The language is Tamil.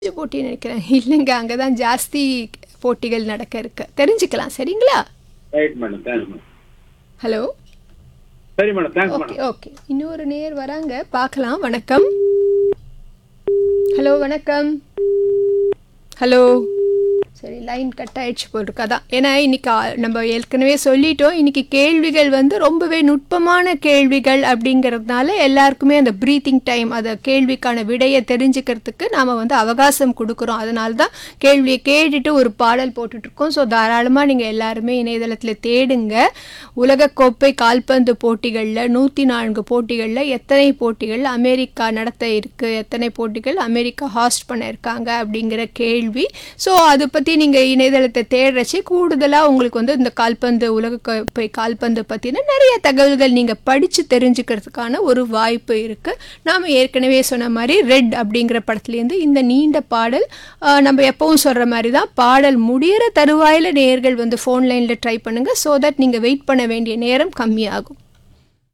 போட்டி நினைக்கிறேன் இல்லைங்க அங்கே தான் ஜாஸ்தி போட்டிகள் நடக்க இருக்கு தெரிஞ்சுக்கலாம் சரிங்களா right madam thanks madam hello சரி madam thanks okay madam okay இன்னொரு நேர் வராங்க பார்க்கலாம் வணக்கம் ஹலோ வணக்கம் ஹலோ சரி லைன் கட் ஆயிடுச்சு போல் இருக்கு அதான் ஏன்னா இன்னைக்கு ஆ- நம்ம ஏற்கனவே சொல்லிட்டோம் இன்னைக்கு கேள்விகள் வந்து ரொம்பவே நுட்பமான கேள்விகள் அப்படிங்கிறதுனால எல்லாருக்குமே அந்த ப்ரீத்திங் டைம் அதை கேள்விக்கான விடையை தெரிஞ்சுக்கிறதுக்கு நாம் வந்து அவகாசம் கொடுக்குறோம் அதனால தான் கேள்வியை கேட்டுட்டு ஒரு பாடல் போட்டுட்ருக்கோம் ஸோ தாராளமாக நீங்கள் எல்லாருமே இணையதளத்தில் தேடுங்க உலகக்கோப்பை கால்பந்து போட்டிகளில் நூற்றி நான்கு போட்டிகளில் எத்தனை போட்டிகள் அமெரிக்கா நடத்த இருக்குது எத்தனை போட்டிகள் அமெரிக்கா ஹாஸ்ட் பண்ண இருக்காங்க அப்படிங்கிற கேள்வி ஸோ அதை பற்றி நீங்கள் இணையதளத்தை தேடுறச்சு கூடுதலாக உங்களுக்கு வந்து இந்த கால்பந்து உலகக்கோப்பை கால்பந்து பற்றின நிறைய தகவல்கள் நீங்கள் படித்து தெரிஞ்சுக்கிறதுக்கான ஒரு வாய்ப்பு இருக்குது நாம் ஏற்கனவே சொன்ன மாதிரி ரெட் அப்படிங்கிற படத்துலேருந்து இந்த நீண்ட பாடல் ஆஹ், நம்ம எப்பவும் சொல்கிற மாதிரி தான் பாடல் முடியிற தருவாயில் நேர்கள் வந்து ஃபோன் லைனில் ட்ரை பண்ணுங்கள் ஸோ தட் நீங்கள் வெயிட் பண்ண வேண்டிய நேரம் கம்மியாகும்